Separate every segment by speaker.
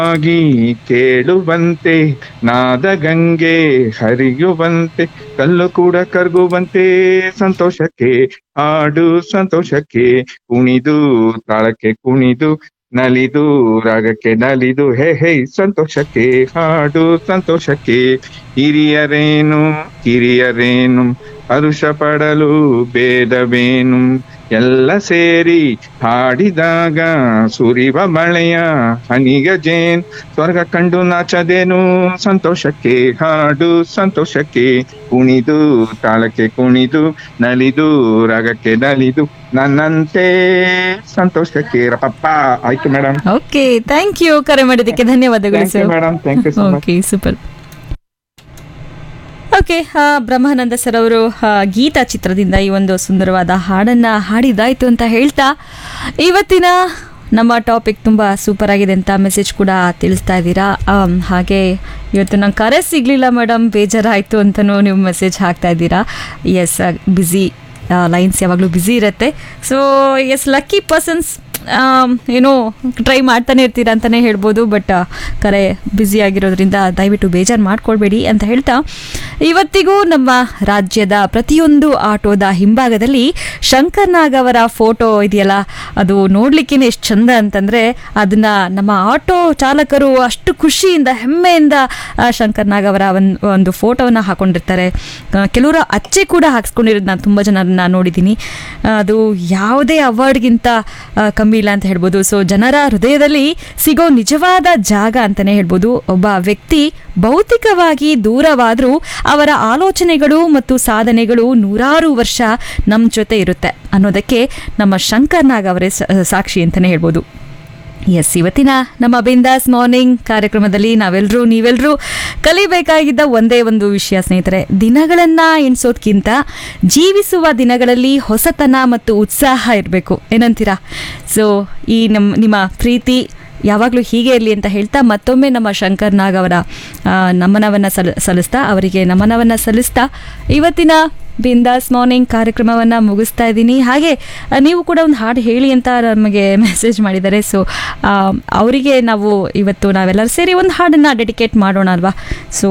Speaker 1: ಆಗಿ ಕೇಳುವಂತೆ ನಾದ ಗಂಗೆ ಹರಿಯುವಂತೆ ಕಲ್ಲು ಕೂಡ ಕರಗುವಂತೆ ಸಂತೋಷಕ್ಕೆ ಹಾಡು ಸಂತೋಷಕ್ಕೆ ಕುಣಿದು ತಾಳಕ್ಕೆ ಕುಣಿದು ನಲಿದು ರಾಗಕ್ಕೆ ನಲಿದು ಹೇ ಹೇ ಸಂತೋಷಕ್ಕೆ ಹಾಡು ಸಂತೋಷಕ್ಕೆ ಹಿರಿಯರೇನು ಕಿರಿಯರೇನು ಹರುಷ ಪಡಲು ಭೇದವೇನು ಎಲ್ಲ ಸೇರಿ ಹಾಡಿದಾಗ ಸುರಿವ ಮಳೆಯ ಹನಿಗ ಜೇನ್ ಸ್ವರ್ಗ ಕಂಡು ನಾಚದೇನು ಸಂತೋಷಕ್ಕೆ ಹಾಡು ಸಂತೋಷಕ್ಕೆ ಕುಣಿದು ತಾಳಕ್ಕೆ ಕುಣಿದು ನಲಿದು ರಾಗಕ್ಕೆ ನಲಿದು ನನ್ನಂತೆ ಸಂತೋಷಕ್ಕೆ ರಪಪ್ಪ ಆಯ್ತು ಮೇಡಮ್
Speaker 2: ಓಕೆ ಥ್ಯಾಂಕ್ ಯು ಕರೆ ಮಾಡಿದ್ದಕ್ಕೆ ಧನ್ಯವಾದಗಳು
Speaker 1: thank you
Speaker 2: sir
Speaker 1: madam thank you so much
Speaker 2: okay super okay Brahmananda sir ಅವರು ಆ, ಗೀತಾ ಚಿತ್ರದಿಂದ ಈ ಒಂದು ಸುಂದರವಾದ ಹಾಡನ್ನ ಹಾಡಿದಾಯ್ತು ಅಂತ ಹೇಳ್ತಾ ಇವತ್ತಿನ ನಮ್ಮ ಟಾಪಿಕ್ ತುಂಬ ಸೂಪರ್ ಆಗಿದೆ ಅಂತ ಮೆಸೇಜ್ ಕೂಡ ತಿಳಿಸ್ತಾ ಇದ್ದೀರಾ ಆಮ್, ಹಾಗೆ ಇವತ್ತು ನಂಗೆ ಕರೆ ಸಿಗಲಿಲ್ಲ ಮೇಡಮ್ ಬೇಜಾರಾಯಿತು ಅಂತಲೂ ನೀವು ಮೆಸೇಜ್ ಹಾಕ್ತಾ ಇದ್ದೀರಾ ಎಸ್ ಬ್ಯುಸಿ ಲೈನ್ಸ್ ಯಾವಾಗಲೂ ಬ್ಯುಸಿ ಇರುತ್ತೆ ಸೊ ಎಸ್ ಲಕ್ಕಿ ಪರ್ಸನ್ಸ್ ಏನೋ ಟ್ರೈ ಮಾಡ್ತಾನೆ ಇರ್ತೀರಾ ಅಂತಲೇ ಹೇಳ್ಬೋದು ಬಟ್ ಕರೆ ಬ್ಯುಸಿ ಆಗಿರೋದ್ರಿಂದ ದಯವಿಟ್ಟು ಬೇಜಾರು ಮಾಡ್ಕೊಳ್ಬೇಡಿ ಅಂತ ಹೇಳ್ತಾ ಇವತ್ತಿಗೂ ನಮ್ಮ ರಾಜ್ಯದ ಪ್ರತಿಯೊಂದು ಆಟೋದ ಹಿಂಭಾಗದಲ್ಲಿ ಶಂಕರ್ ನಾಗ್ ಅವರ ಫೋಟೋ ಇದೆಯಲ್ಲ ಅದು ನೋಡ್ಲಿಕ್ಕೆ ಎಷ್ಟು ಚಂದ ಅಂತಂದ್ರೆ ಅದನ್ನ ನಮ್ಮ ಆಟೋ ಚಾಲಕರು ಅಷ್ಟು ಖುಷಿಯಿಂದ ಹೆಮ್ಮೆಯಿಂದ ಆ, ಶಂಕರ್ ನಾಗ್ ಅವರ ಒಂದು ಒಂದು ಫೋಟೋವನ್ನ ಹಾಕೊಂಡಿರ್ತಾರೆ ಆ, ಕೆಲವರು ಅಚ್ಚೆ ಕೂಡ ಹಾಕ್ಸ್ಕೊಂಡಿರೋದು ನಾನು ತುಂಬ ಜನರನ್ನ ನೋಡಿದ್ದೀನಿ ಆ, ಅದು ಯಾವುದೇ ಅವಾರ್ಡ್ಗಿಂತ ಆ, ಕಮ್ಮಿ ಇಲ್ಲ ಅಂತ ಹೇಳ್ಬೋದು ಸೊ ಜನರ ಹೃದಯದಲ್ಲಿ ಸಿಗೋ ನಿಜವಾದ ಜಾಗ ಅಂತಲೇ ಹೇಳ್ಬೋದು ಒಬ್ಬ ವ್ಯಕ್ತಿ ಭೌತಿಕವಾಗಿ ದೂರವಾದರೂ ಅವರ ಆಲೋಚನೆಗಳು ಮತ್ತು ಸಾಧನೆಗಳು ನೂರಾರು ವರ್ಷ ನಮ್ಮ ಜೊತೆ ಇರುತ್ತೆ ಅನ್ನೋದಕ್ಕೆ ನಮ್ಮ ಶಂಕರ್ ನಾಗ್ ಅವರೇ ಸ- ಸಾಕ್ಷಿ ಅಂತಲೇ ಹೇಳ್ಬೋದು ಎಸ್ ಇವತ್ತಿನ ನಮ್ಮ ಬಿಂದಾಸ್ ಮಾರ್ನಿಂಗ್ ಕಾರ್ಯಕ್ರಮದಲ್ಲಿ ನಾವೆಲ್ಲರೂ ನೀವೆಲ್ಲರೂ ಕಲಿಬೇಕಾಗಿದ್ದ ಒಂದೇ ಒಂದು ವಿಷಯ ಸ್ನೇಹಿತರೆ ದಿನಗಳನ್ನು ಎಣಿಸೋದ್ಕಿಂತ ಜೀವಿಸುವ ದಿನಗಳಲ್ಲಿ ಹೊಸತನ ಮತ್ತು ಉತ್ಸಾಹ ಇರಬೇಕು ಏನಂತೀರಾ ಸೊ ಈ ನಮ್ಮ ನಿಮ್ಮ ಪ್ರೀತಿ ಯಾವಾಗಲೂ ಹೀಗೆ ಇರಲಿ ಅಂತ ಹೇಳ್ತಾ ಮತ್ತೊಮ್ಮೆ ನಮ್ಮ ಶಂಕರ್ ನಾಗ್ ಅವರ ಆ, ನಮನವನ್ನು ಸಲ್ ಸಲ್ಲಿಸ್ತಾ ಅವರಿಗೆ ನಮನವನ್ನು ಸಲ್ಲಿಸ್ತಾ ಇವತ್ತಿನ ಬಿಂದಾಸ್ ಮಾರ್ನಿಂಗ್ ಕಾರ್ಯಕ್ರಮವನ್ನು ಮುಗಿಸ್ತಾ ಇದ್ದೀನಿ ಹಾಗೆ ಆ, ನೀವು ಕೂಡ ಒಂದು ಹಾಡು ಹೇಳಿ ಅಂತ ನಮಗೆ ಮೆಸೇಜ್ ಮಾಡಿದ್ದಾರೆ ಸೊ ಅವರಿಗೆ ನಾವು ಇವತ್ತು ನಾವೆಲ್ಲರೂ ಸೇರಿ ಒಂದು ಹಾಡನ್ನು ಡೆಡಿಕೇಟ್ ಮಾಡೋಣ ಅಲ್ವಾ ಸೊ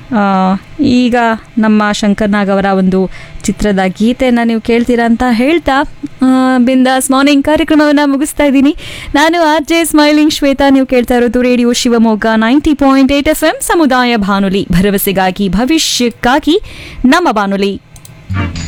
Speaker 2: ಈಗ ನಮ್ಮ ಶಂಕರ್ ನಾಗ್ ಅವರ ಒಂದು ಚಿತ್ರದ ಗೀತೆಯನ್ನು ನೀವು ಕೇಳ್ತೀರಾ ಅಂತ ಹೇಳ್ತಾ ಆ, ಬಿಂದಾಸ್ ಮಾರ್ನಿಂಗ್ ಕಾರ್ಯಕ್ರಮವನ್ನು ಮುಗಿಸ್ತಾ ಇದ್ದೀನಿ ನಾನು ಆರ್ ಜೆ ಸ್ಮೈಲಿಂಗ್ ಶ್ವೇತಾ ನೀವು ಕೇಳ್ತಾ ಇರೋದು radio Shivamogga ninety point eight F M ಸಮುದಾಯ ಬಾನುಲಿ ಭರವಸೆಗಾಗಿ ಭವಿಷ್ಯಕ್ಕಾಗಿ ನಮ್ಮ ಬಾನುಲಿ